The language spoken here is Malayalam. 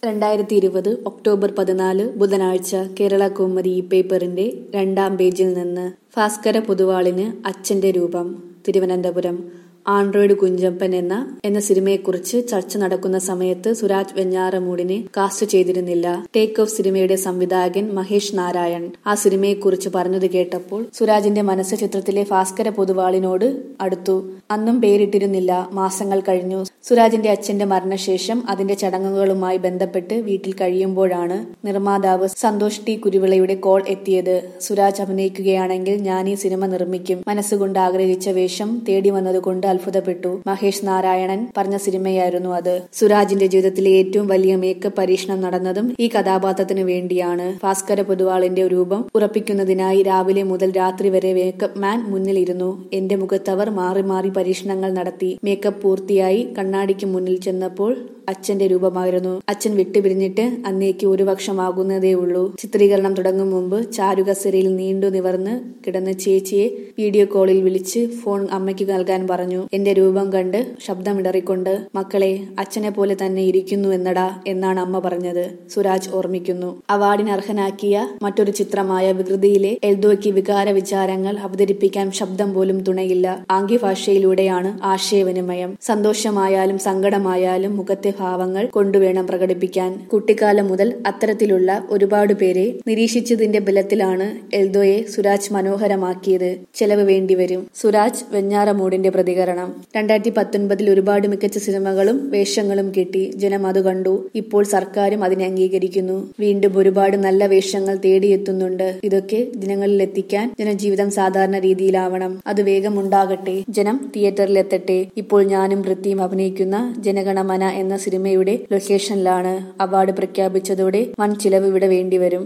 രണ്ടായിരത്തി ഇരുപത് ഒക്ടോബർ പതിനാല് ബുധനാഴ്ച കേരള കൗമുദി ഈ പേപ്പറിന്റെ രണ്ടാം പേജിൽ നിന്ന് ഭാസ്കര പൊതുവാളിന് അച്ഛന്റെ രൂപം തിരുവനന്തപുരം ആൻഡ്രോയിഡ് കുഞ്ചപ്പൻ എന്ന എന്ന സിനിമയെക്കുറിച്ച് ചർച്ച നടക്കുന്ന സമയത്ത് സുരാജ് വെഞ്ഞാറമൂടിനെ കാസ്റ്റ് ചെയ്തിരുന്നില്ല ടേക്ക് ഓഫ് സിനിമയുടെ സംവിധായകൻ മഹേഷ് നാരായൺ ആ സിനിമയെക്കുറിച്ച് പറഞ്ഞത് കേട്ടപ്പോൾ സുരാജിന്റെ മനസ്സ് ചിത്രത്തിലെ ഭാസ്കര പൊതുവാളിനോട് അടുത്തു അന്നും പേരിട്ടിരുന്നില്ല മാസങ്ങൾ കഴിഞ്ഞു സുരാജിന്റെ അച്ഛന്റെ മരണശേഷം അതിന്റെ ചടങ്ങുകളുമായി ബന്ധപ്പെട്ട് വീട്ടിൽ കഴിയുമ്പോഴാണ് നിർമ്മാതാവ് സന്തോഷ് ടി കുരുവിളയുടെ കോൾ എത്തിയത് സുരാജ് അഭിനയിക്കുകയാണെങ്കിൽ ഞാൻ ഈ സിനിമ നിർമ്മിക്കും മനസ്സുകൊണ്ട് ആഗ്രഹിച്ച വേഷം തേടി വന്നതുകൊണ്ട് അത്ഭുതപ്പെട്ടു മഹേഷ് നാരായണൻ പറഞ്ഞ സിനിമയായിരുന്നു അത് സുരാജിന്റെ ജീവിതത്തിലെ ഏറ്റവും വലിയ മേക്കപ്പ് പരീക്ഷണം നടന്നതും ഈ കഥാപാത്രത്തിന് വേണ്ടിയാണ് ഭാസ്കര പൊതുവാളിന്റെ രൂപം ഉറപ്പിക്കുന്നതിനായി രാവിലെ മുതൽ രാത്രി വരെ മേക്കപ്പ് മാൻ മുന്നിലിരുന്നു എന്റെ മുഖത്തവർ മാറി മാറി പരീക്ഷണങ്ങൾ നടത്തി മേക്കപ്പ് പൂർത്തിയായി കണ്ണാടിക്ക് മുന്നിൽ ചെന്നപ്പോൾ അച്ഛന്റെ രൂപമായിരുന്നു അച്ഛൻ വിട്ടുപിരിഞ്ഞിട്ട് അന്നേക്ക് ഒരു വർഷമാകുന്നതേ ഉള്ളൂ ചിത്രീകരണം തുടങ്ങും മുമ്പ് ചാരുകസരയിൽ നീണ്ടു നിവർന്ന് കിടന്ന ചേച്ചിയെ വീഡിയോ കോളിൽ വിളിച്ച് ഫോൺ അമ്മയ്ക്ക് നൽകാൻ പറഞ്ഞു എന്റെ രൂപം കണ്ട് ശബ്ദമിടറിക്കൊണ്ട് മക്കളെ അച്ഛനെ പോലെ തന്നെ ഇരിക്കുന്നു എന്നടാ എന്നാണ് അമ്മ പറഞ്ഞത് സുരാജ് ഓർമ്മിക്കുന്നു അവാർഡിന് അർഹനാക്കിയ മറ്റൊരു ചിത്രമായ വികൃതിയിലെ എൽദോയ്ക്ക് വികാര വിചാരങ്ങൾ അവതരിപ്പിക്കാൻ ശബ്ദം പോലും തുണയില്ല ആംഗ്യഭാഷയിലൂടെയാണ് ആശയവിനിമയം സന്തോഷമായാലും സങ്കടമായാലും മുഖത്തെ ഭാവങ്ങൾ കൊണ്ടുവേണം പ്രകടിപ്പിക്കാൻ കുട്ടിക്കാലം മുതൽ അത്തരത്തിലുള്ള ഒരുപാട് പേരെ നിരീക്ഷിച്ചതിന്റെ ബലത്തിലാണ് എൽദോയെ സുരാജ് മനോഹരമാക്കിയത് ചെലവ് വേണ്ടിവരും സുരാജ് വെഞ്ഞാറമൂടിന്റെ പ്രതികരണം രണ്ടായിരത്തി പത്തൊൻപതിൽ ഒരുപാട് മികച്ച സിനിമകളും വേഷങ്ങളും കിട്ടി ജനം അത് കണ്ടു ഇപ്പോൾ സർക്കാരും അതിനെ അംഗീകരിക്കുന്നു വീണ്ടും ഒരുപാട് നല്ല വേഷങ്ങൾ തേടിയെത്തുന്നുണ്ട് ഇതൊക്കെ ജനങ്ങളിൽ എത്തിക്കാൻ ജനജീവിതം സാധാരണ രീതിയിലാവണം അത് വേഗം ഉണ്ടാകട്ടെ ജനം തിയേറ്ററിലെത്തട്ടെ ഇപ്പോൾ ഞാനും വൃത്തിയും അഭിനയിക്കുന്ന ജനഗണമന എന്ന സിനിമയുടെ ലൊക്കേഷനിലാണ് അവാർഡ് പ്രഖ്യാപിച്ചതോടെ വൻ ചിലവ് ഇവിടെ വേണ്ടിവരും